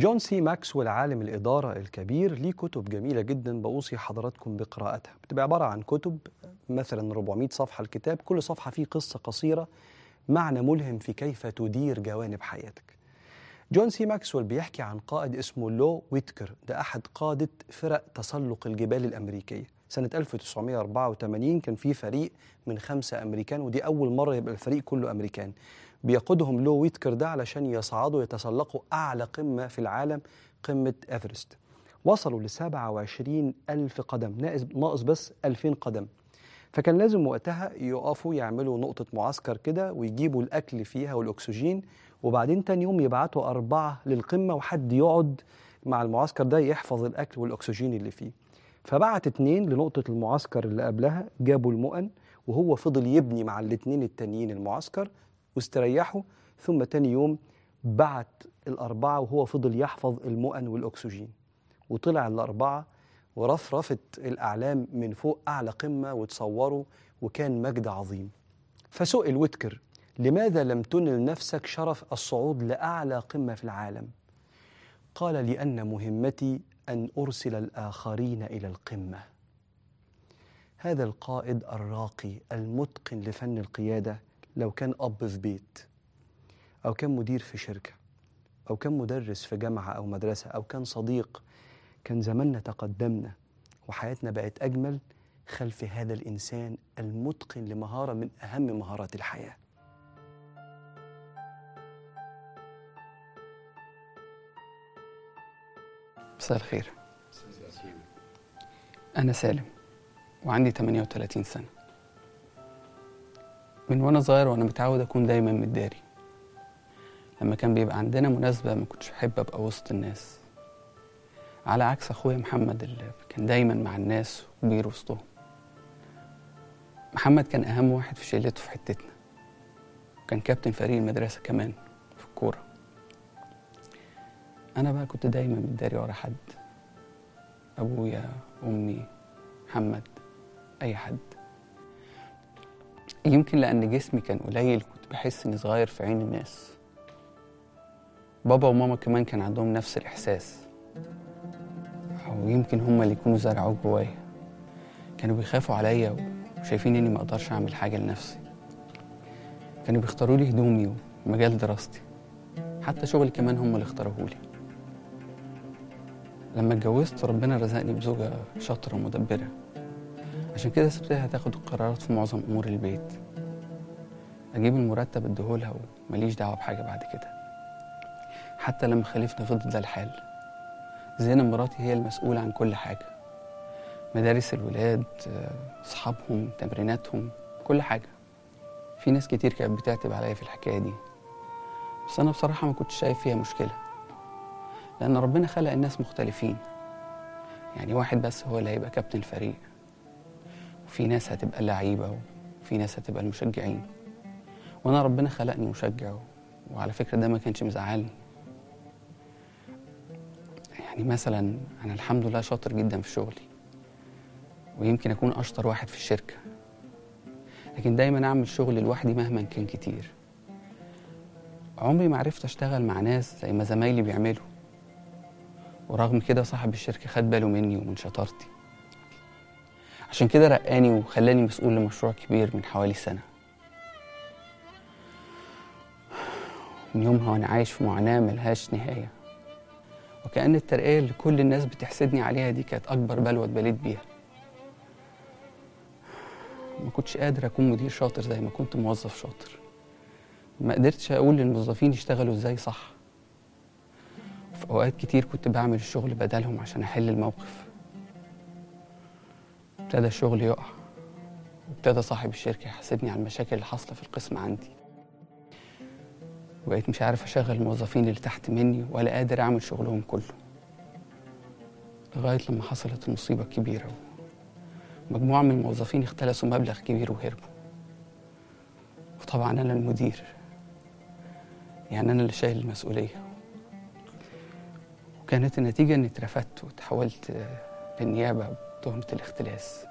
جون سي ماكسويل عالم الإدارة الكبير ليه كتب جميلة جدا بوصي حضراتكم بقراءتها بتبقى عبارة عن كتب مثلا 400 صفحة الكتاب كل صفحة فيه قصة قصيرة معنى ملهم في كيف تدير جوانب حياتك جون سي ماكسويل بيحكي عن قائد اسمه لو ويتكر ده أحد قادة فرق تسلق الجبال الأمريكية سنة 1984 كان في فريق من خمسة أمريكان ودي أول مرة يبقى الفريق كله أمريكان بيقودهم لو ويتكر ده علشان يصعدوا يتسلقوا أعلى قمة في العالم قمة إيفرست وصلوا ل 27 ألف قدم ناقص ناقص بس 2000 قدم فكان لازم وقتها يقفوا يعملوا نقطة معسكر كده ويجيبوا الأكل فيها والأكسجين وبعدين تاني يوم يبعتوا أربعة للقمة وحد يقعد مع المعسكر ده يحفظ الأكل والأكسجين اللي فيه فبعت اتنين لنقطة المعسكر اللي قبلها جابوا المؤن وهو فضل يبني مع الاتنين التانيين المعسكر واستريحوا ثم تاني يوم بعت الأربعة وهو فضل يحفظ المؤن والأكسجين وطلع الأربعة ورفرفت الأعلام من فوق أعلى قمة وتصوروا وكان مجد عظيم فسئل ويتكر لماذا لم تنل نفسك شرف الصعود لأعلى قمة في العالم قال لأن مهمتي أن أرسل الآخرين إلى القمة هذا القائد الراقي المتقن لفن القيادة لو كان أب في بيت أو كان مدير في شركة أو كان مدرس في جامعة أو مدرسة أو كان صديق كان زماننا تقدمنا وحياتنا بقت أجمل خلف هذا الإنسان المتقن لمهارة من أهم مهارات الحياة مساء الخير أنا سالم وعندي 38 سنة من وأنا صغير وأنا متعود أكون دايما متداري لما كان بيبقى عندنا مناسبة ما كنتش بحب أبقى وسط الناس على عكس أخويا محمد اللي كان دايما مع الناس وكبير وسطهم محمد كان أهم واحد في شلته في حتتنا وكان كابتن فريق المدرسة كمان في الكورة أنا بقى كنت دايما متداري ورا حد أبويا أمي محمد أي حد يمكن لأن جسمي كان قليل كنت بحس إني صغير في عين الناس بابا وماما كمان كان عندهم نفس الإحساس أو يمكن هما اللي يكونوا زرعوه جوايا كانوا بيخافوا عليا وشايفين إني ما أقدرش أعمل حاجة لنفسي كانوا بيختاروا لي هدومي ومجال دراستي حتى شغلي كمان هم اللي اختاروه لي لما اتجوزت ربنا رزقني بزوجة شاطرة ومدبرة عشان كده سبتها تاخد القرارات في معظم أمور البيت أجيب المرتب أديهولها ومليش دعوة بحاجة بعد كده حتى لما خلفنا فضل ده الحال زينب مراتي هي المسؤولة عن كل حاجة مدارس الولاد أصحابهم تمريناتهم كل حاجة في ناس كتير كانت بتعتب عليا في الحكاية دي بس أنا بصراحة ما كنتش شايف فيها مشكلة لأن ربنا خلق الناس مختلفين يعني واحد بس هو اللي هيبقى كابتن الفريق وفي ناس هتبقى لعيبة وفي ناس هتبقى المشجعين وأنا ربنا خلقني مشجع وعلى فكرة ده ما كانش مزعلني يعني مثلا أنا الحمد لله شاطر جدا في شغلي ويمكن أكون أشطر واحد في الشركة لكن دايما أعمل شغل لوحدي مهما كان كتير عمري ما عرفت أشتغل مع ناس زي ما زمايلي بيعملوا ورغم كده صاحب الشركة خد باله مني ومن شطارتي عشان كده رقاني وخلاني مسؤول لمشروع كبير من حوالي سنة من يومها وأنا عايش في معاناة ملهاش نهاية وكأن الترقية اللي كل الناس بتحسدني عليها دي كانت أكبر بلوى اتبليت بيها ما كنتش قادر أكون مدير شاطر زي ما كنت موظف شاطر ما قدرتش أقول للموظفين يشتغلوا إزاي صح في أوقات كتير كنت بعمل الشغل بدلهم عشان أحل الموقف ابتدى الشغل يقع وابتدى صاحب الشركة يحاسبني على المشاكل اللي حاصلة في القسم عندي وبقيت مش عارف أشغل الموظفين اللي تحت مني ولا قادر أعمل شغلهم كله لغاية لما حصلت المصيبة الكبيرة مجموعة من الموظفين اختلسوا مبلغ كبير وهربوا وطبعا أنا المدير يعني أنا اللي شايل المسؤولية وكانت النتيجة إني اترفدت وتحولت للنيابة بتهمة الاختلاس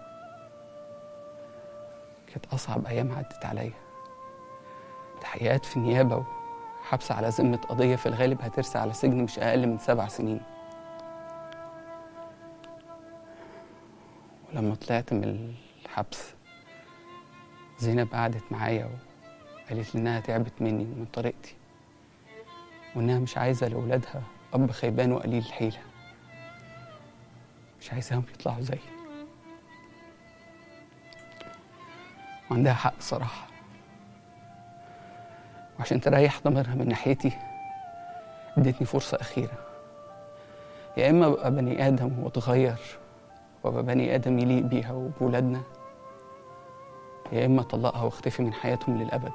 كانت أصعب أيام عدت عليا تحقيقات في النيابة حبس على ذمة قضية في الغالب هترسى على سجن مش أقل من سبع سنين ولما طلعت من الحبس زينب قعدت معايا وقالت لي إنها تعبت مني ومن طريقتي وإنها مش عايزة لأولادها أب خيبان وقليل الحيلة مش عايزاهم يطلعوا زيي وعندها حق صراحة وعشان تريح ضميرها من ناحيتي ادتني فرصة أخيرة يا إما أبقى بني آدم وأتغير وأبقى بني آدم يليق بيها وبولادنا يا إما أطلقها وأختفي من حياتهم للأبد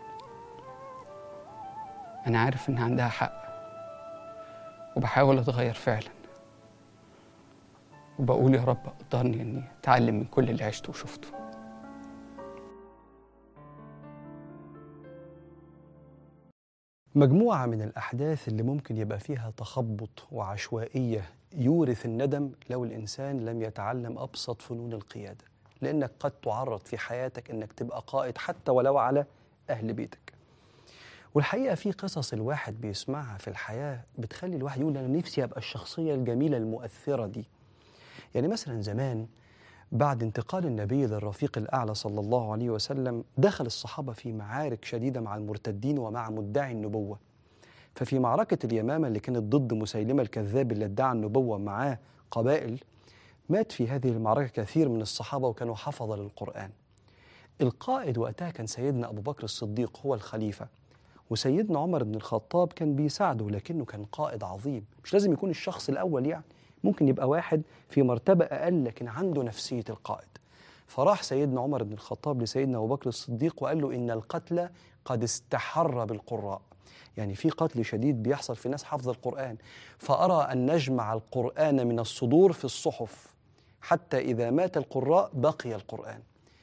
أنا عارف إن عندها حق وبحاول أتغير فعلا وبقول يا رب قدرني إني أتعلم من كل اللي عشته وشفته مجموعة من الأحداث اللي ممكن يبقى فيها تخبط وعشوائية يورث الندم لو الإنسان لم يتعلم أبسط فنون القيادة لأنك قد تعرض في حياتك أنك تبقى قائد حتى ولو على أهل بيتك والحقيقة في قصص الواحد بيسمعها في الحياة بتخلي الواحد يقول أنا نفسي أبقى الشخصية الجميلة المؤثرة دي يعني مثلا زمان بعد انتقال النبي للرفيق الأعلى صلى الله عليه وسلم دخل الصحابة في معارك شديدة مع المرتدين ومع مدعي النبوة ففي معركة اليمامة اللي كانت ضد مسيلمة الكذاب اللي ادعى النبوة معاه قبائل مات في هذه المعركة كثير من الصحابة وكانوا حفظة للقرآن القائد وقتها كان سيدنا أبو بكر الصديق هو الخليفة وسيدنا عمر بن الخطاب كان بيساعده لكنه كان قائد عظيم مش لازم يكون الشخص الأول يعني ممكن يبقى واحد في مرتبة أقل لكن عنده نفسية القائد فراح سيدنا عمر بن الخطاب لسيدنا أبو بكر الصديق وقال له إن القتل قد استحر بالقراء يعني في قتل شديد بيحصل في ناس حافظة القرآن فأرى أن نجمع القرآن من الصدور في الصحف حتى إذا مات القراء بقي القرآن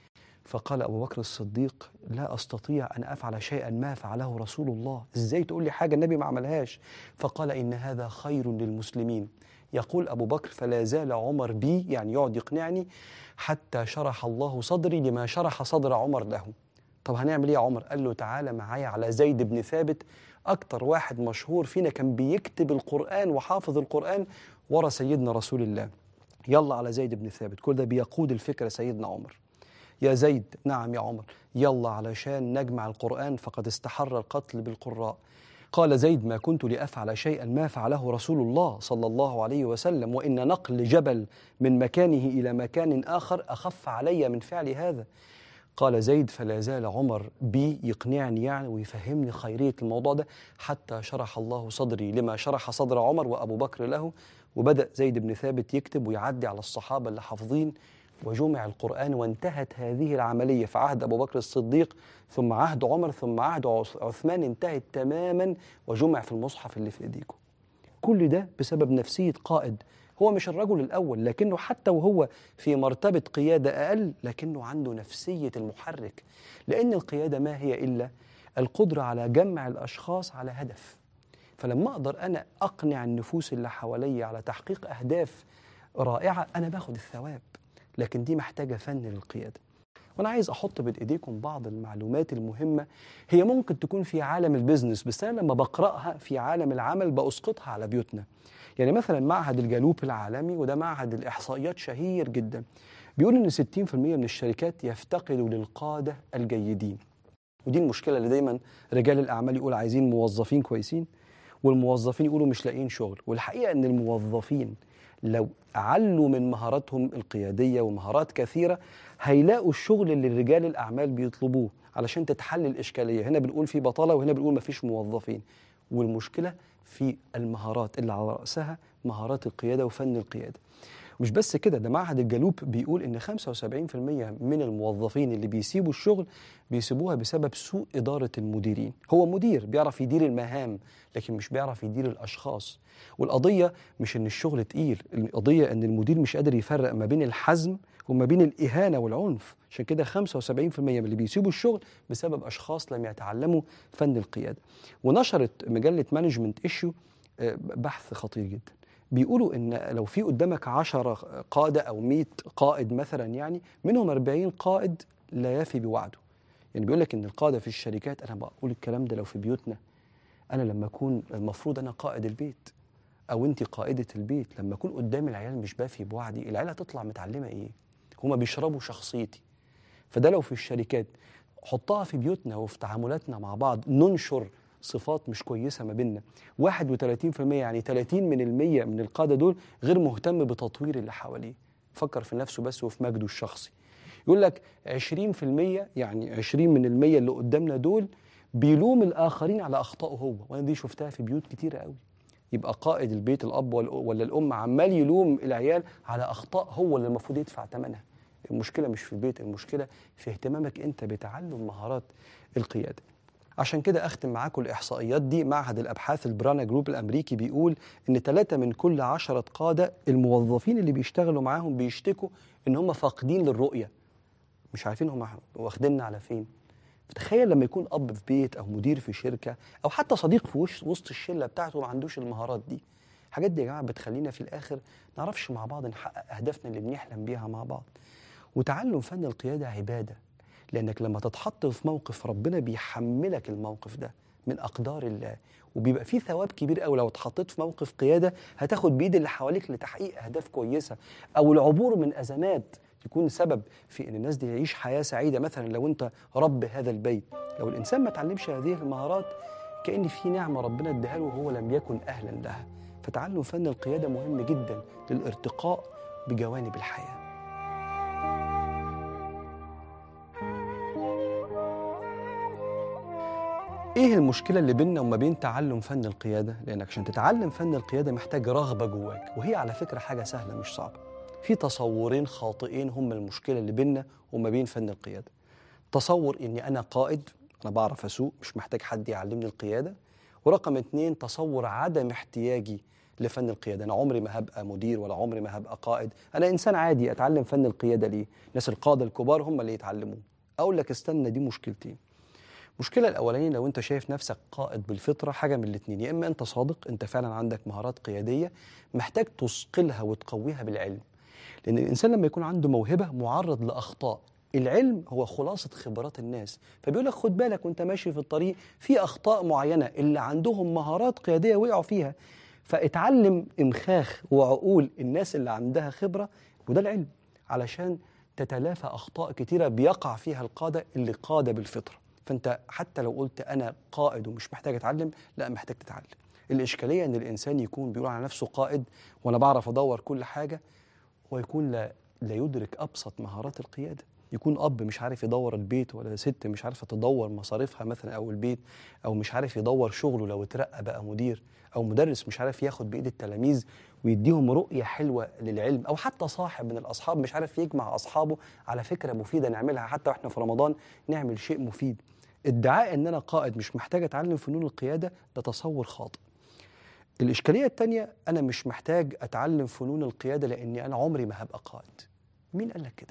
فقال أبو بكر الصديق لا أستطيع أن أفعل شيئا ما فعله رسول الله إزاي تقول لي حاجة النبي ما عملهاش فقال إن هذا خير للمسلمين يقول أبو بكر فلا زال عمر بي يعني يقعد يقنعني حتى شرح الله صدري لما شرح صدر عمر له طب هنعمل ايه يا عمر قال له تعالى معايا على زيد بن ثابت اكتر واحد مشهور فينا كان بيكتب القران وحافظ القران ورا سيدنا رسول الله يلا على زيد بن ثابت كل ده بيقود الفكره سيدنا عمر يا زيد نعم يا عمر يلا علشان نجمع القران فقد استحر القتل بالقراء قال زيد ما كنت لافعل شيئا ما فعله رسول الله صلى الله عليه وسلم وان نقل جبل من مكانه الى مكان اخر اخف علي من فعل هذا قال زيد فلا زال عمر بي يقنعني يعني ويفهمني خيرية الموضوع ده حتى شرح الله صدري لما شرح صدر عمر وأبو بكر له وبدأ زيد بن ثابت يكتب ويعدي على الصحابة اللي حافظين وجمع القرآن وانتهت هذه العملية في عهد أبو بكر الصديق ثم عهد عمر ثم عهد عثمان انتهت تماما وجمع في المصحف اللي في إيديكم كل ده بسبب نفسية قائد هو مش الرجل الأول لكنه حتى وهو في مرتبة قيادة أقل لكنه عنده نفسية المحرك لأن القيادة ما هي إلا القدرة على جمع الأشخاص على هدف فلما أقدر أنا أقنع النفوس اللي حواليا على تحقيق أهداف رائعة أنا باخد الثواب لكن دي محتاجة فن للقيادة وانا عايز احط بين ايديكم بعض المعلومات المهمه هي ممكن تكون في عالم البيزنس بس انا لما بقراها في عالم العمل باسقطها على بيوتنا يعني مثلا معهد الجالوب العالمي وده معهد الاحصائيات شهير جدا بيقول ان 60% من الشركات يفتقدوا للقاده الجيدين ودي المشكله اللي دايما رجال الاعمال يقول عايزين موظفين كويسين والموظفين يقولوا مش لاقيين شغل والحقيقه ان الموظفين لو علوا من مهاراتهم القياديه ومهارات كثيره هيلاقوا الشغل اللي رجال الاعمال بيطلبوه علشان تتحل الاشكاليه هنا بنقول في بطاله وهنا بنقول مفيش موظفين والمشكله في المهارات اللي على راسها مهارات القياده وفن القياده مش بس كده ده معهد الجالوب بيقول ان 75% من الموظفين اللي بيسيبوا الشغل بيسيبوها بسبب سوء اداره المديرين هو مدير بيعرف يدير المهام لكن مش بيعرف يدير الاشخاص والقضيه مش ان الشغل تقيل القضيه ان المدير مش قادر يفرق ما بين الحزم وما بين الاهانه والعنف عشان كده 75% من اللي بيسيبوا الشغل بسبب اشخاص لم يتعلموا فن القياده ونشرت مجله مانجمنت ايشيو بحث خطير جدا بيقولوا ان لو في قدامك 10 قاده او 100 قائد مثلا يعني منهم 40 قائد لا يفي بوعده يعني بيقول لك ان القاده في الشركات انا بقول الكلام ده لو في بيوتنا انا لما اكون المفروض انا قائد البيت او انت قائده البيت لما اكون قدام العيال مش بافي بوعدي العيال هتطلع متعلمه ايه هما بيشربوا شخصيتي فده لو في الشركات حطها في بيوتنا وفي تعاملاتنا مع بعض ننشر صفات مش كويسه ما بيننا 31% يعني 30 من المية من القاده دول غير مهتم بتطوير اللي حواليه فكر في نفسه بس وفي مجده الشخصي يقول لك 20% يعني 20 من المية اللي قدامنا دول بيلوم الاخرين على اخطائه هو وانا دي شفتها في بيوت كتيره قوي يبقى قائد البيت الاب ولا ولا الام عمال يلوم العيال على اخطاء هو اللي المفروض يدفع ثمنها المشكله مش في البيت المشكله في اهتمامك انت بتعلم مهارات القياده عشان كده اختم معاكم الاحصائيات دي معهد الابحاث البرانا جروب الامريكي بيقول ان ثلاثة من كل عشرة قاده الموظفين اللي بيشتغلوا معاهم بيشتكوا ان هم فاقدين للرؤيه مش عارفين هم واخديننا على فين فتخيل لما يكون اب في بيت او مدير في شركه او حتى صديق في وش وسط الشله بتاعته ما عندوش المهارات دي الحاجات دي يا جماعه بتخلينا في الاخر نعرفش مع بعض نحقق اهدافنا اللي بنحلم بيها مع بعض وتعلم فن القياده عباده لانك لما تتحط في موقف ربنا بيحملك الموقف ده من اقدار الله وبيبقى فيه ثواب كبير قوي لو اتحطيت في موقف قياده هتاخد بايد اللي حواليك لتحقيق اهداف كويسه او العبور من ازمات يكون سبب في ان الناس دي يعيش حياه سعيده مثلا لو انت رب هذا البيت لو الانسان ما اتعلمش هذه المهارات كان في نعمه ربنا اداها له وهو لم يكن اهلا لها فتعلم فن القياده مهم جدا للارتقاء بجوانب الحياه ايه المشكله اللي بيننا وما بين تعلم فن القياده لانك عشان تتعلم فن القياده محتاج رغبه جواك وهي على فكره حاجه سهله مش صعبه في تصورين خاطئين هم المشكله اللي بيننا وما بين فن القياده تصور اني انا قائد انا بعرف اسوق مش محتاج حد يعلمني القياده ورقم اتنين تصور عدم احتياجي لفن القياده انا عمري ما هبقى مدير ولا عمري ما هبقى قائد انا انسان عادي اتعلم فن القياده ليه الناس القاده الكبار هم اللي يتعلموه اقول لك استنى دي مشكلتين المشكله الاولانيه لو انت شايف نفسك قائد بالفطره حاجه من الاثنين يا اما انت صادق انت فعلا عندك مهارات قياديه محتاج تثقلها وتقويها بالعلم لان الانسان لما يكون عنده موهبه معرض لاخطاء العلم هو خلاصه خبرات الناس فبيقول لك خد بالك وانت ماشي في الطريق في اخطاء معينه اللي عندهم مهارات قياديه وقعوا فيها فاتعلم امخاخ وعقول الناس اللي عندها خبره وده العلم علشان تتلافى اخطاء كتيره بيقع فيها القاده اللي قاده بالفطره فانت حتى لو قلت انا قائد ومش محتاج اتعلم لا محتاج تتعلم الاشكاليه ان الانسان يكون بيقول على نفسه قائد وانا بعرف ادور كل حاجه ويكون لا لا يدرك ابسط مهارات القياده يكون اب مش عارف يدور البيت ولا ست مش عارفه تدور مصاريفها مثلا او البيت او مش عارف يدور شغله لو اترقى بقى مدير او مدرس مش عارف ياخد بايد التلاميذ ويديهم رؤيه حلوه للعلم او حتى صاحب من الاصحاب مش عارف يجمع اصحابه على فكره مفيده نعملها حتى واحنا في رمضان نعمل شيء مفيد ادعاء ان انا قائد مش محتاج اتعلم فنون القياده ده تصور خاطئ الإشكالية التانية أنا مش محتاج أتعلم فنون القيادة لأني أنا عمري ما هبقى قائد مين قال لك كده؟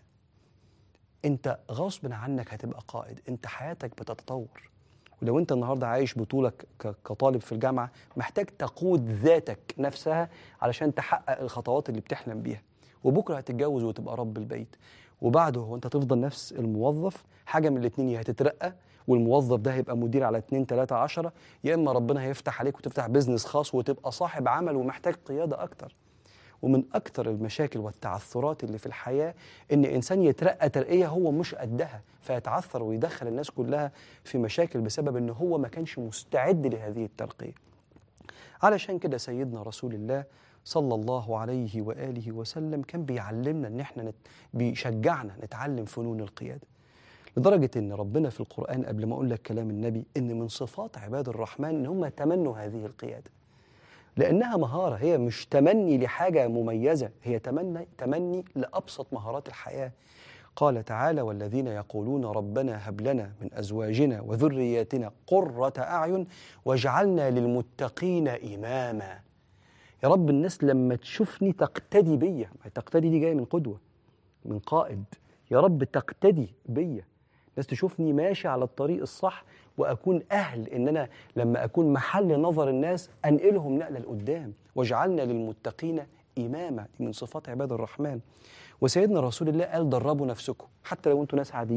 أنت غصب عنك هتبقى قائد أنت حياتك بتتطور ولو أنت النهاردة عايش بطولك ك- كطالب في الجامعة محتاج تقود ذاتك نفسها علشان تحقق الخطوات اللي بتحلم بيها وبكرة هتتجوز وتبقى رب البيت وبعده هو أنت تفضل نفس الموظف حاجة من الاتنين يا هتترقى والموظف ده هيبقى مدير على 2 3 10 يا اما ربنا هيفتح عليك وتفتح بيزنس خاص وتبقى صاحب عمل ومحتاج قياده اكتر ومن اكتر المشاكل والتعثرات اللي في الحياه ان انسان يترقى ترقيه هو مش قدها فيتعثر ويدخل الناس كلها في مشاكل بسبب ان هو ما كانش مستعد لهذه الترقيه علشان كده سيدنا رسول الله صلى الله عليه واله وسلم كان بيعلمنا ان احنا نت... بيشجعنا نتعلم فنون القياده لدرجة إن ربنا في القرآن قبل ما أقول لك كلام النبي إن من صفات عباد الرحمن إن هم تمنوا هذه القيادة لأنها مهارة هي مش تمني لحاجة مميزة هي تمني تمني لأبسط مهارات الحياة قال تعالى والذين يقولون ربنا هب لنا من أزواجنا وذرياتنا قرة أعين واجعلنا للمتقين إماما يا رب الناس لما تشوفني تقتدي بيا تقتدي دي جاية من قدوة من قائد يا رب تقتدي بيا الناس تشوفني ماشي على الطريق الصح واكون اهل ان انا لما اكون محل نظر الناس انقلهم نقله لقدام واجعلنا للمتقين اماما دي من صفات عباد الرحمن وسيدنا رسول الله قال دربوا نفسكم حتى لو انتم ناس عاديين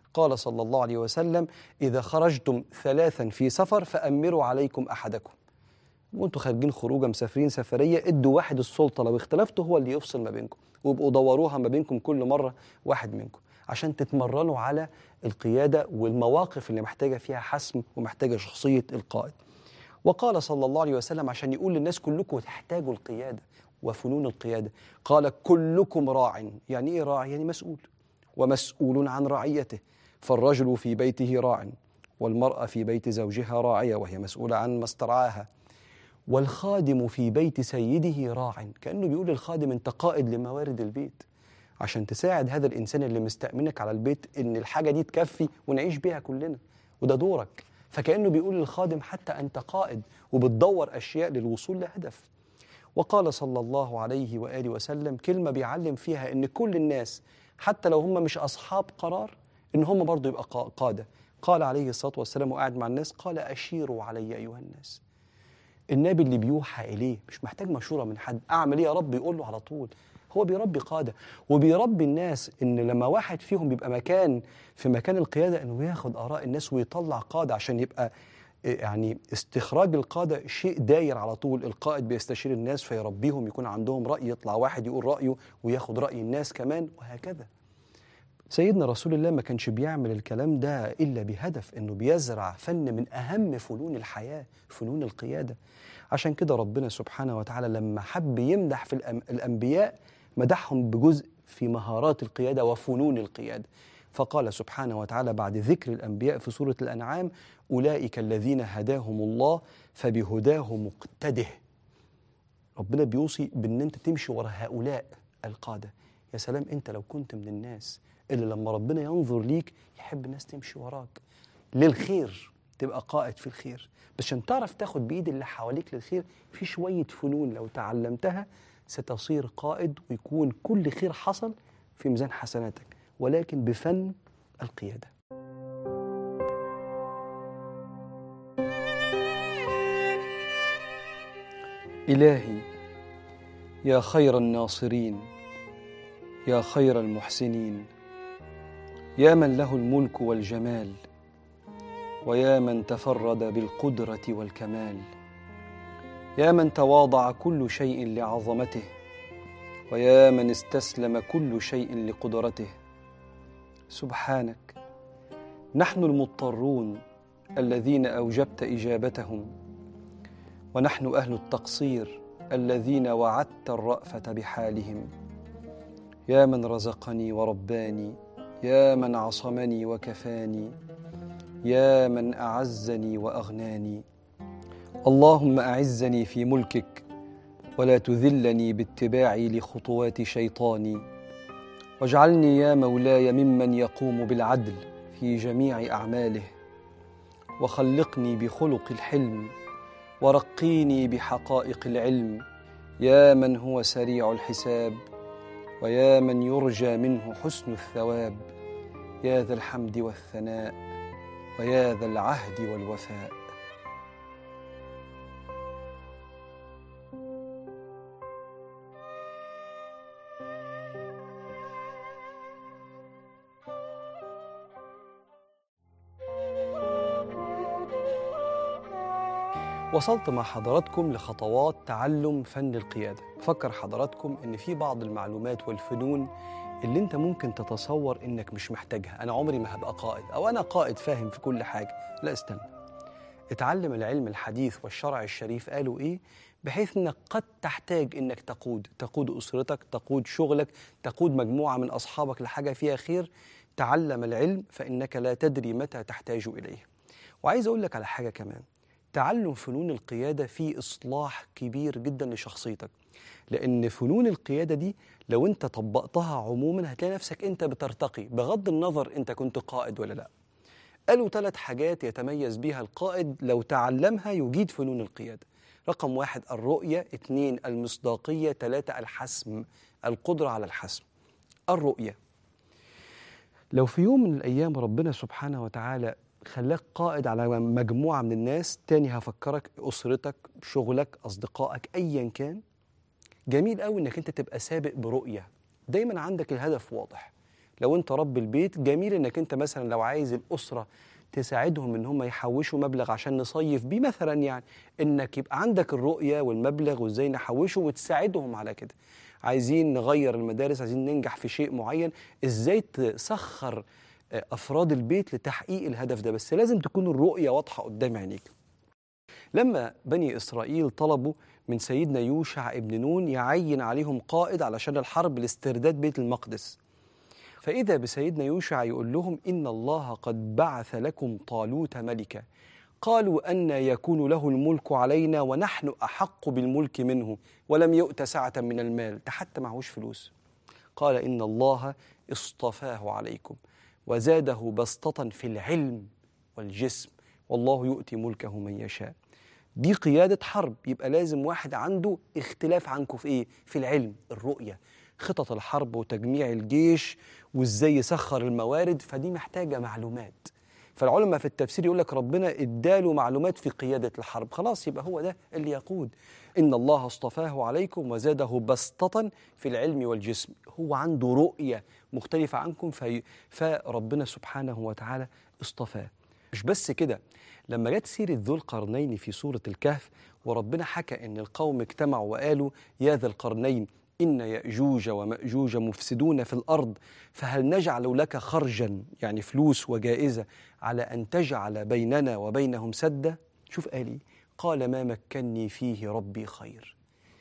قال صلى الله عليه وسلم إذا خرجتم ثلاثا في سفر فأمروا عليكم أحدكم وانتوا خارجين خروجه مسافرين سفريه ادوا واحد السلطه لو اختلفتوا هو اللي يفصل ما بينكم وابقوا دوروها ما بينكم كل مره واحد منكم عشان تتمرنوا على القياده والمواقف اللي محتاجه فيها حسم ومحتاجه شخصيه القائد. وقال صلى الله عليه وسلم عشان يقول للناس كلكم تحتاجوا القياده وفنون القياده قال كلكم راع يعني ايه راع يعني مسؤول ومسؤول عن رعيته فالرجل في بيته راع والمراه في بيت زوجها راعيه وهي مسؤوله عن ما استرعاها والخادم في بيت سيده راع كأنه بيقول للخادم أنت قائد لموارد البيت عشان تساعد هذا الإنسان اللي مستأمنك على البيت إن الحاجة دي تكفي ونعيش بيها كلنا وده دورك فكأنه بيقول للخادم حتى أنت قائد وبتدور أشياء للوصول لهدف وقال صلى الله عليه وآله وسلم كلمة بيعلم فيها إن كل الناس حتى لو هم مش أصحاب قرار إن هم برضو يبقى قا- قادة قال عليه الصلاة والسلام وقاعد مع الناس قال أشيروا علي أيها الناس النبي اللي بيوحى إليه مش محتاج مشورة من حد أعمل إيه يا رب يقول له على طول هو بيربي قادة وبيربي الناس إن لما واحد فيهم بيبقى مكان في مكان القيادة إنه ياخد آراء الناس ويطلع قادة عشان يبقى إيه يعني استخراج القادة شيء داير على طول القائد بيستشير الناس فيربيهم يكون عندهم رأي يطلع واحد يقول رأيه وياخد رأي الناس كمان وهكذا سيدنا رسول الله ما كانش بيعمل الكلام ده إلا بهدف إنه بيزرع فن من أهم فنون الحياة فنون القيادة عشان كده ربنا سبحانه وتعالى لما حب يمدح في الأم- الأنبياء مدحهم بجزء في مهارات القيادة وفنون القيادة فقال سبحانه وتعالى بعد ذكر الأنبياء في سورة الأنعام أولئك الذين هداهم الله فبهداه مقتده ربنا بيوصي بأن أنت تمشي ورا هؤلاء القادة يا سلام أنت لو كنت من الناس اللي لما ربنا ينظر ليك يحب الناس تمشي وراك للخير تبقى قائد في الخير بس عشان تعرف تاخد بإيد اللي حواليك للخير في شوية فنون لو تعلمتها ستصير قائد ويكون كل خير حصل في ميزان حسناتك ولكن بفن القيادة إلهي يا خير الناصرين يا خير المحسنين يا من له الملك والجمال ويا من تفرد بالقدرة والكمال يا من تواضع كل شيء لعظمته ويا من استسلم كل شيء لقدرته سبحانك نحن المضطرون الذين أوجبت إجابتهم ونحن أهل التقصير الذين وعدت الرأفة بحالهم يا من رزقني ورباني يا من عصمني وكفاني يا من أعزني وأغناني اللهم أعزني في ملكك ولا تذلني باتباعي لخطوات شيطاني واجعلني يا مولاي ممن يقوم بالعدل في جميع أعماله وخلقني بخلق الحلم ورقيني بحقائق العلم يا من هو سريع الحساب ويا من يرجى منه حسن الثواب يا ذا الحمد والثناء ويا ذا العهد والوفاء وصلت مع حضراتكم لخطوات تعلم فن القيادة فكر حضراتكم ان في بعض المعلومات والفنون اللي انت ممكن تتصور انك مش محتاجها انا عمري ما هبقى قائد او انا قائد فاهم في كل حاجة لا استنى اتعلم العلم الحديث والشرع الشريف قالوا ايه بحيث انك قد تحتاج انك تقود تقود اسرتك تقود شغلك تقود مجموعة من اصحابك لحاجة فيها خير تعلم العلم فانك لا تدري متى تحتاج اليه وعايز اقول لك على حاجة كمان تعلم فنون القيادة فيه إصلاح كبير جدا لشخصيتك لأن فنون القيادة دي لو أنت طبقتها عموما هتلاقي نفسك أنت بترتقي بغض النظر أنت كنت قائد ولا لا قالوا ثلاث حاجات يتميز بها القائد لو تعلمها يجيد فنون القيادة رقم واحد الرؤية اثنين المصداقية ثلاثة الحسم القدرة على الحسم الرؤية لو في يوم من الأيام ربنا سبحانه وتعالى خلاك قائد على مجموعة من الناس تاني هفكرك أسرتك شغلك أصدقائك أيا كان جميل قوي إنك أنت تبقى سابق برؤية دايما عندك الهدف واضح لو انت رب البيت جميل انك انت مثلا لو عايز الاسره تساعدهم ان هم يحوشوا مبلغ عشان نصيف بيه مثلا يعني انك يبقى عندك الرؤيه والمبلغ وازاي نحوشه وتساعدهم على كده عايزين نغير المدارس عايزين ننجح في شيء معين ازاي تسخر آه، افراد البيت لتحقيق الهدف ده بس لازم تكون الرؤيه واضحه قدام عينيك لما بني اسرائيل طلبوا من سيدنا يوشع ابن نون يعين عليهم قائد علشان الحرب لاسترداد بيت المقدس فإذا بسيدنا يوشع يقول لهم إن الله قد بعث لكم طالوت ملكا قالوا أن يكون له الملك علينا ونحن أحق بالملك منه ولم يؤت سعة من المال ده حتى معهوش فلوس قال إن الله اصطفاه عليكم وزاده بسطة في العلم والجسم والله يؤتي ملكه من يشاء دي قيادة حرب يبقى لازم واحد عنده اختلاف عنكم في ايه؟ في العلم الرؤية خطط الحرب وتجميع الجيش وازاي يسخر الموارد فدي محتاجة معلومات فالعلماء في التفسير يقول لك ربنا اداله معلومات في قيادة الحرب خلاص يبقى هو ده اللي يقود إن الله اصطفاه عليكم وزاده بسطة في العلم والجسم هو عنده رؤية مختلفة عنكم في فربنا سبحانه وتعالى اصطفاه مش بس كده لما جت سيرة ذو القرنين في سورة الكهف وربنا حكى إن القوم اجتمعوا وقالوا يا ذا القرنين إن يأجوج ومأجوج مفسدون في الأرض فهل نجعل لك خرجا يعني فلوس وجائزة على أن تجعل بيننا وبينهم سدا شوف قال إيه قال ما مكني فيه ربي خير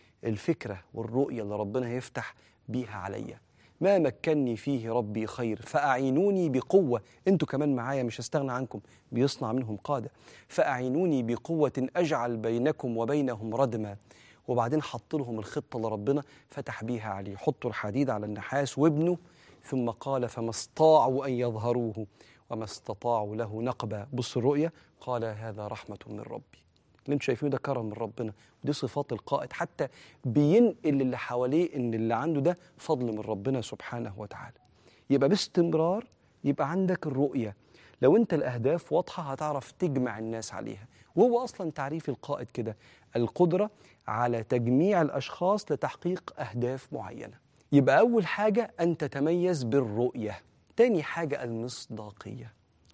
الفكرة والرؤية اللي ربنا هيفتح بيها عليا ما مكني فيه ربي خير فأعينوني بقوة انتوا كمان معايا مش هستغنى عنكم بيصنع منهم قادة فأعينوني بقوة أجعل بينكم وبينهم ردما وبعدين حط لهم الخطة اللي ربنا فتح بيها عليه حطوا الحديد على النحاس وابنه ثم قال فما استطاعوا أن يظهروه وما استطاعوا له نقبا بص الرؤية قال هذا رحمة من ربي اللي انتم شايفينه ده كرم من ربنا ودي صفات القائد حتى بينقل اللي حواليه ان اللي عنده ده فضل من ربنا سبحانه وتعالى يبقى باستمرار يبقى عندك الرؤية لو انت الاهداف واضحة هتعرف تجمع الناس عليها وهو اصلا تعريف القائد كده القدرة على تجميع الاشخاص لتحقيق اهداف معينة يبقى اول حاجة ان تتميز بالرؤية تاني حاجة المصداقية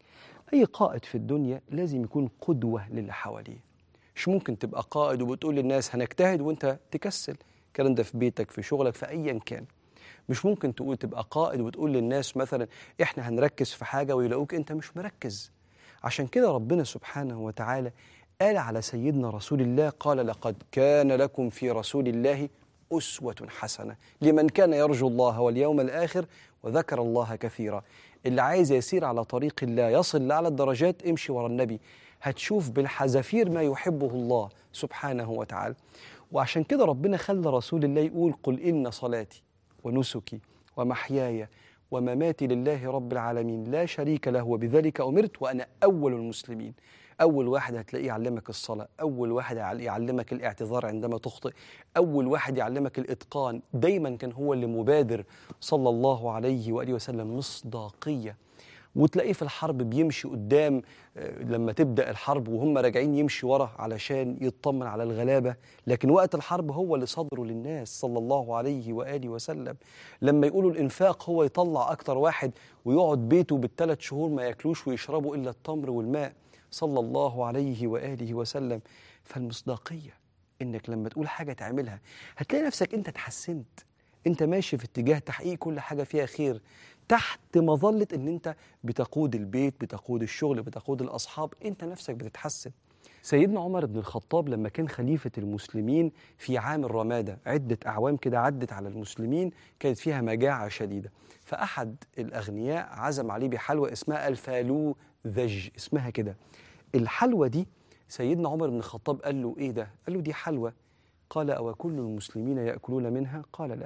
اي قائد في الدنيا لازم يكون قدوة للي حواليه مش ممكن تبقى قائد وبتقول للناس هنجتهد وانت تكسل الكلام ده في بيتك في شغلك في ايا كان مش ممكن تقول تبقى قائد وتقول للناس مثلا احنا هنركز في حاجه ويلاقوك انت مش مركز عشان كده ربنا سبحانه وتعالى قال على سيدنا رسول الله قال لقد كان لكم في رسول الله أسوة حسنة لمن كان يرجو الله واليوم الآخر وذكر الله كثيرا اللي عايز يسير على طريق الله يصل لأعلى الدرجات امشي ورا النبي هتشوف بالحذافير ما يحبه الله سبحانه وتعالى وعشان كده ربنا خلى رسول الله يقول قل إن صلاتي ونسكي ومحياي ومماتي لله رب العالمين لا شريك له وبذلك أمرت وأنا أول المسلمين أول واحد هتلاقيه يعلمك الصلاة أول واحد يعلمك الاعتذار عندما تخطئ أول واحد يعلمك الإتقان دايما كان هو اللي مبادر صلى الله عليه وآله وسلم مصداقية وتلاقيه في الحرب بيمشي قدام آه، لما تبدا الحرب وهم راجعين يمشي ورا علشان يطمن على الغلابه لكن وقت الحرب هو اللي صدره للناس صلى الله عليه واله وسلم لما يقولوا الانفاق هو يطلع اكتر واحد ويقعد بيته بالثلاث شهور ما ياكلوش ويشربوا الا التمر والماء صلى الله عليه واله وسلم فالمصداقيه انك لما تقول حاجه تعملها هتلاقي نفسك انت اتحسنت انت ماشي في اتجاه تحقيق كل حاجه فيها خير تحت مظله ان انت بتقود البيت بتقود الشغل بتقود الاصحاب انت نفسك بتتحسن سيدنا عمر بن الخطاب لما كان خليفة المسلمين في عام الرمادة عدة أعوام كده عدت على المسلمين كانت فيها مجاعة شديدة فأحد الأغنياء عزم عليه بحلوى اسمها الفالو ذج اسمها كده الحلوى دي سيدنا عمر بن الخطاب قال له إيه ده؟ قال له دي حلوى قال أو كل المسلمين يأكلون منها؟ قال لا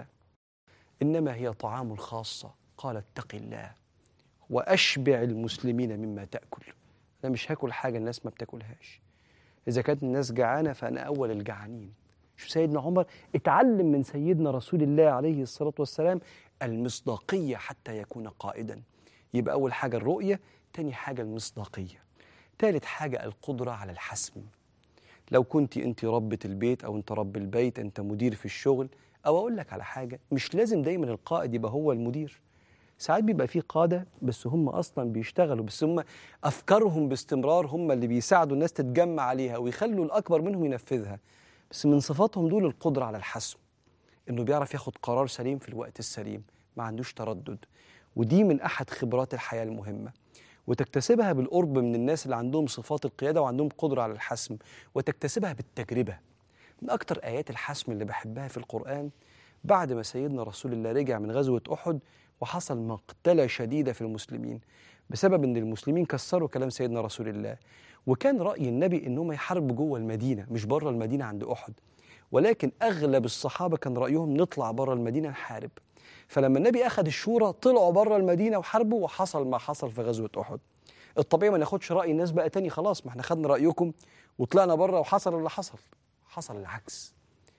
إنما هي طعام خاصة قال اتق الله وأشبع المسلمين مما تأكل أنا مش هاكل حاجة الناس ما بتاكلهاش إذا كانت الناس جعانة فأنا أول الجعانين شوف سيدنا عمر اتعلم من سيدنا رسول الله عليه الصلاة والسلام المصداقية حتى يكون قائدا يبقى أول حاجة الرؤية تاني حاجة المصداقية ثالث حاجة القدرة على الحسم لو كنت أنت ربة البيت أو أنت رب البيت أنت مدير في الشغل أو أقول لك على حاجة مش لازم دايما القائد يبقى هو المدير ساعات بيبقى في قاده بس هم اصلا بيشتغلوا بس هم افكارهم باستمرار هم اللي بيساعدوا الناس تتجمع عليها ويخلوا الاكبر منهم ينفذها بس من صفاتهم دول القدره على الحسم انه بيعرف ياخد قرار سليم في الوقت السليم ما عندوش تردد ودي من احد خبرات الحياه المهمه وتكتسبها بالقرب من الناس اللي عندهم صفات القياده وعندهم قدره على الحسم وتكتسبها بالتجربه من اكتر ايات الحسم اللي بحبها في القران بعد ما سيدنا رسول الله رجع من غزوه احد وحصل مقتله شديده في المسلمين بسبب ان المسلمين كسروا كلام سيدنا رسول الله وكان راي النبي انهم يحاربوا جوه المدينه مش بره المدينه عند احد ولكن اغلب الصحابه كان رايهم نطلع بره المدينه نحارب فلما النبي اخذ الشورى طلعوا بره المدينه وحاربوا وحصل ما حصل في غزوه احد الطبيعي ما ناخدش راي الناس بقى تاني خلاص ما احنا خدنا رايكم وطلعنا بره وحصل اللي حصل حصل العكس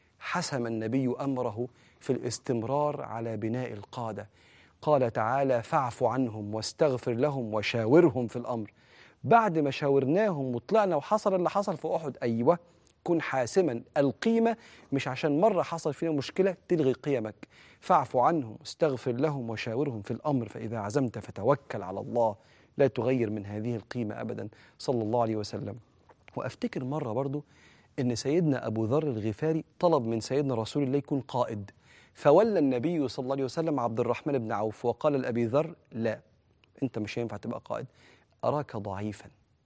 حسم النبي امره في الاستمرار على بناء القاده قال تعالى فاعف عنهم واستغفر لهم وشاورهم في الامر بعد ما شاورناهم وطلعنا وحصل اللي حصل في احد ايوه كن حاسما القيمه مش عشان مره حصل فينا مشكله تلغي قيمك فاعف عنهم واستغفر لهم وشاورهم في الامر فاذا عزمت فتوكل على الله لا تغير من هذه القيمه ابدا صلى الله عليه وسلم وافتكر مره برضو ان سيدنا ابو ذر الغفاري طلب من سيدنا رسول الله يكون قائد فولى النبي صلى الله عليه وسلم عبد الرحمن بن عوف وقال لابي ذر لا انت مش هينفع تبقى قائد اراك ضعيفا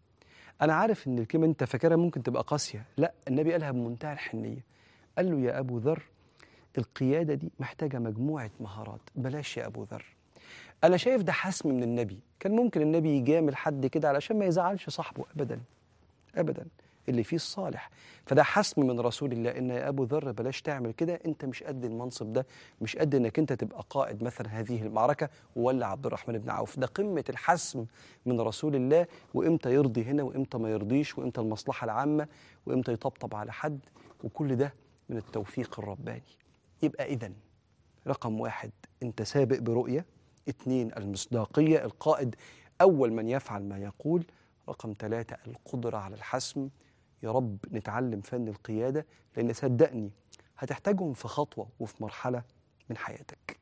انا عارف ان الكلمه انت فاكرها ممكن تبقى قاسيه لا النبي قالها بمنتهى الحنيه قال له يا ابو ذر القياده دي محتاجه مجموعه مهارات بلاش يا ابو ذر انا شايف ده حسم من النبي كان ممكن النبي يجامل حد كده علشان ما يزعلش صاحبه ابدا ابدا اللي فيه الصالح فده حسم من رسول الله ان يا ابو ذر بلاش تعمل كده انت مش قد المنصب ده مش قد انك انت تبقى قائد مثلا هذه المعركه ولا عبد الرحمن بن عوف ده قمه الحسم من رسول الله وامتى يرضي هنا وامتى ما يرضيش وامتى المصلحه العامه وامتى يطبطب على حد وكل ده من التوفيق الرباني يبقى اذا رقم واحد انت سابق برؤيه اثنين المصداقيه القائد اول من يفعل ما يقول رقم ثلاثة القدرة على الحسم يا رب نتعلم فن القيادة لأن صدقني هتحتاجهم في خطوة وفي مرحلة من حياتك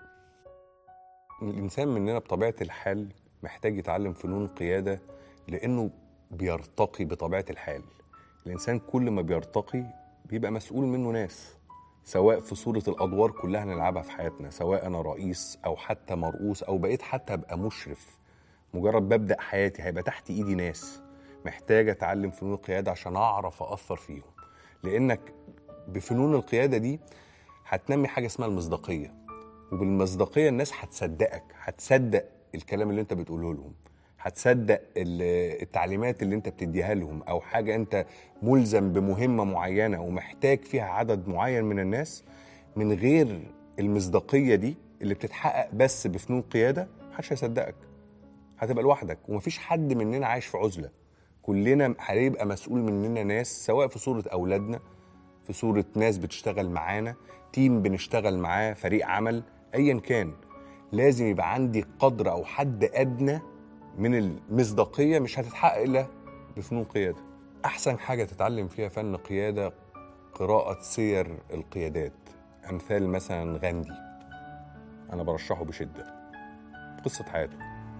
الإنسان مننا بطبيعة الحال محتاج يتعلم فنون القيادة لأنه بيرتقي بطبيعة الحال الإنسان كل ما بيرتقي بيبقى مسؤول منه ناس سواء في صورة الأدوار كلها نلعبها في حياتنا سواء أنا رئيس أو حتى مرؤوس أو بقيت حتى أبقى مشرف مجرد ببدأ حياتي هيبقى تحت إيدي ناس محتاج أتعلم فنون القيادة عشان أعرف أأثر فيهم لأنك بفنون القيادة دي هتنمي حاجة اسمها المصداقية وبالمصداقية الناس هتصدقك هتصدق الكلام اللي انت بتقوله لهم هتصدق ال- التعليمات اللي انت بتديها لهم او حاجة انت ملزم بمهمة معينة ومحتاج فيها عدد معين من الناس من غير المصداقية دي اللي بتتحقق بس بفنون قيادة محدش هيصدقك هتبقى لوحدك ومفيش حد مننا عايش في عزلة كلنا هيبقى مسؤول مننا ناس سواء في صورة أولادنا في صورة ناس بتشتغل معانا تيم بنشتغل معاه فريق عمل أيا كان لازم يبقى عندي قدر أو حد أدنى من المصداقية مش هتتحقق إلا بفنون قيادة أحسن حاجة تتعلم فيها فن قيادة قراءة سير القيادات أمثال مثلا غاندي أنا برشحه بشدة قصة حياته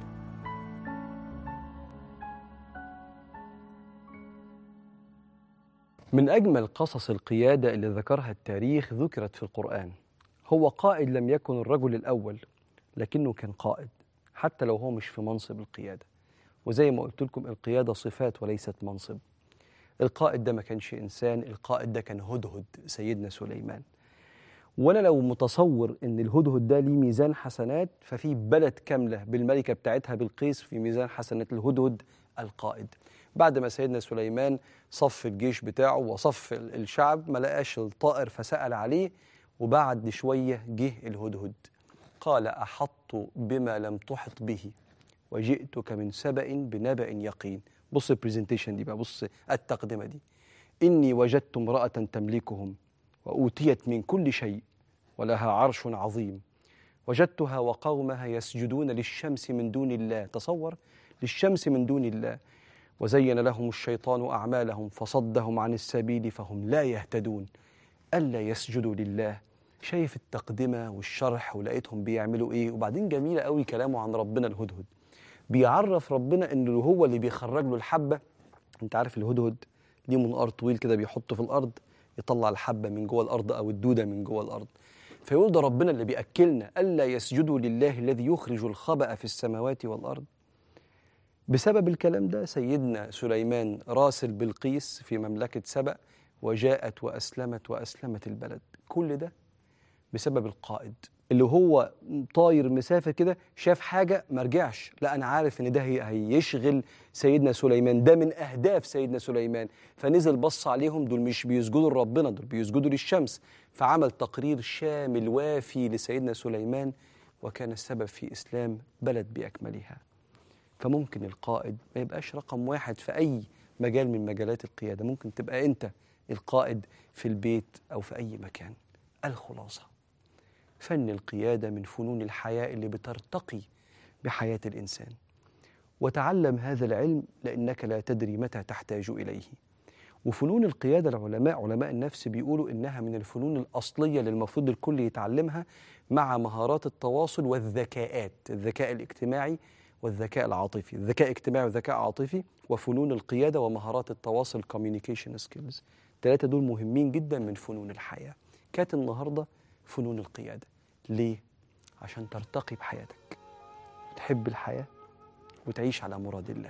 من أجمل قصص القيادة اللي ذكرها التاريخ ذكرت في القرآن هو قائد لم يكن الرجل الأول لكنه كان قائد حتى لو هو مش في منصب القيادة وزي ما قلت لكم القيادة صفات وليست منصب القائد ده ما كانش إنسان القائد ده كان هدهد سيدنا سليمان وانا لو متصور ان الهدهد ده ليه ميزان حسنات ففي بلد كامله بالملكه بتاعتها بالقيس في ميزان حسنات الهدهد القائد بعد ما سيدنا سليمان صف الجيش بتاعه وصف ال- الشعب ما لقاش الطائر فسأل عليه وبعد شوية جه الهدهد قال أحط بما لم تحط به وجئتك من سبأ بنبأ يقين بص البرزنتيشن دي بقى بص التقدمة دي إني وجدت امرأة تملكهم وأوتيت من كل شيء ولها عرش عظيم وجدتها وقومها يسجدون للشمس من دون الله تصور للشمس من دون الله وزين لهم الشيطان أعمالهم فصدهم عن السبيل فهم لا يهتدون ألا يسجدوا لله شايف التقدمة والشرح ولقيتهم بيعملوا ايه وبعدين جميلة قوي كلامه عن ربنا الهدهد بيعرف ربنا انه هو اللي بيخرج له الحبة انت عارف الهدهد ليه منقار طويل كده بيحطه في الارض يطلع الحبة من جوه الارض او الدودة من جوه الارض فيقول ده ربنا اللي بيأكلنا ألا يسجدوا لله الذي يخرج الخبأ في السماوات والأرض بسبب الكلام ده سيدنا سليمان راسل بلقيس في مملكة سبأ وجاءت وأسلمت وأسلمت البلد كل ده بسبب القائد اللي هو طاير مسافة كده شاف حاجة ما رجعش لا أنا عارف إن ده هي- هيشغل سيدنا سليمان ده من أهداف سيدنا سليمان فنزل بص عليهم دول مش بيسجدوا لربنا دول بيسجدوا للشمس فعمل تقرير شامل وافي لسيدنا سليمان وكان السبب في إسلام بلد بأكملها فممكن القائد ما يبقاش رقم واحد في أي مجال من مجالات القيادة ممكن تبقى أنت القائد في البيت أو في أي مكان الخلاصة فن القيادة من فنون الحياة اللي بترتقي بحياة الإنسان وتعلم هذا العلم لأنك لا تدري متى تحتاج إليه وفنون القيادة العلماء علماء النفس بيقولوا إنها من الفنون الأصلية اللي المفروض الكل يتعلمها مع مهارات التواصل والذكاءات الذكاء الاجتماعي والذكاء العاطفي الذكاء الاجتماعي والذكاء العاطفي وفنون القيادة ومهارات التواصل communication skills الثلاثة دول مهمين جدا من فنون الحياة كانت النهاردة فنون القيادة ليه؟ عشان ترتقي بحياتك وتحب الحياة وتعيش على مراد الله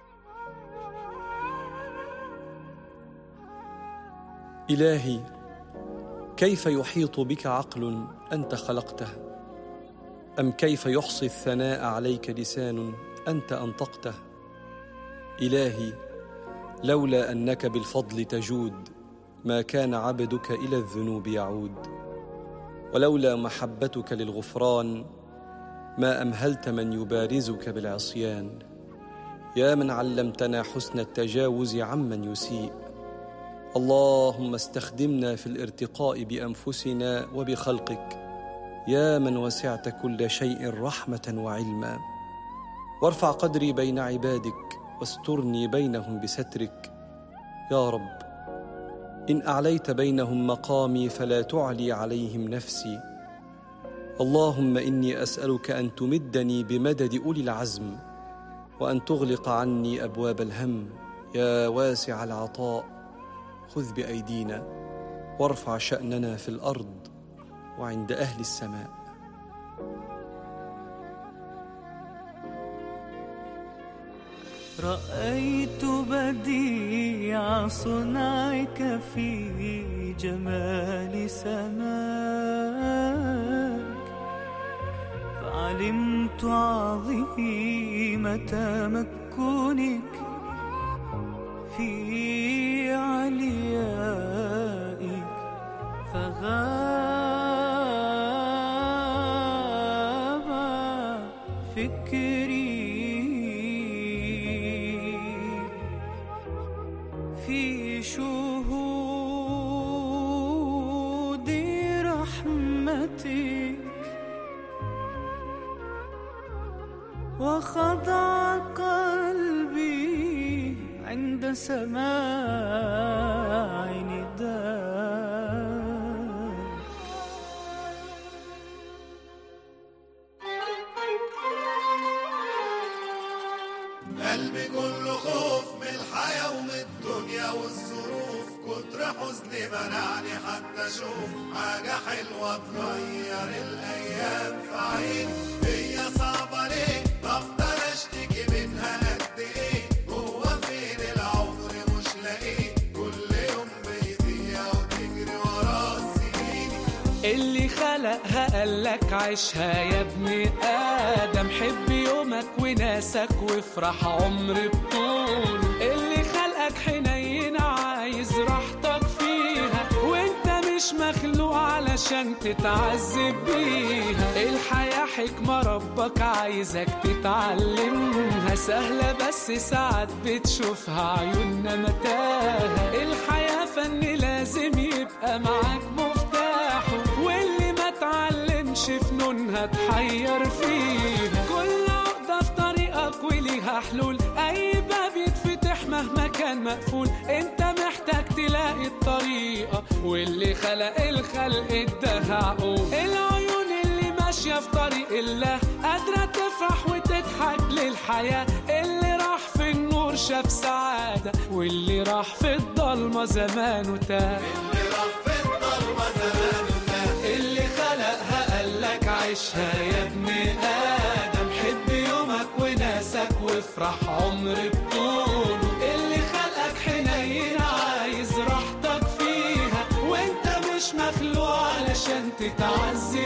إلهي كيف يحيط بك عقل أنت خلقته أم كيف يحصي الثناء عليك لسان أنت أنطقته إلهي لولا أنك بالفضل تجود ما كان عبدك إلى الذنوب يعود ولولا محبتك للغفران ما أمهلت من يبارزك بالعصيان يا من علمتنا حسن التجاوز عمن يسيء اللهم استخدمنا في الارتقاء بانفسنا وبخلقك يا من وسعت كل شيء رحمه وعلما وارفع قدري بين عبادك واسترني بينهم بسترك يا رب ان اعليت بينهم مقامي فلا تعلي عليهم نفسي اللهم اني اسالك ان تمدني بمدد اولي العزم وان تغلق عني ابواب الهم يا واسع العطاء خذ بايدينا وارفع شاننا في الارض وعند اهل السماء رأيت بديع صنعك في جمال سماك فعلمت عظيم تمكنك في عليائك فغاب فكري في شهود رحمتك وخضع قلبي عند سماع نداك قلبي كله خوف من الحياة ومن الدنيا والظروف كتر حزني منعني حتى اشوف حاجة حلوة تغير الايام في عيني هي صعبة ليه بفضل اشتكي منها قد ايه هو فين العمر مش لاقيه كل يوم بيضيع وتجري ورا السنين اللي خلقها قالك عيشها يا ابن آدم حب يومك وناسك وافرح عمر بطول اللي خلقك حنين عايز راحتك فيها وانت مش مخلوق علشان تتعذب بيها الحياة حكمة ربك عايزك تتعلمها سهلة بس ساعات بتشوفها عيوننا متاهة الحياة فن لازم يبقى معاك مفتاحه واللي ما تعلمش فنونها تحير فيها كل عقدة في طريقك وليها حلول أي باب يتفتح مهما كان مقفول انت محتاج تلاقي الطريقة واللي خلق الخلق اداها عقول العيون اللي ماشية في طريق الله قادرة تفرح وتضحك للحياة اللي راح في النور شاف سعادة واللي راح في الضلمة زمانه تاه اللي راح في الضلمة زمان الله اللي خلقها قالك عيشها يا ابن آدم حب يومك وناسك وافرح عمر بطوله اللي خلقك حنين عايز راحتك فيها وانت مش مخلوق علشان تتعذب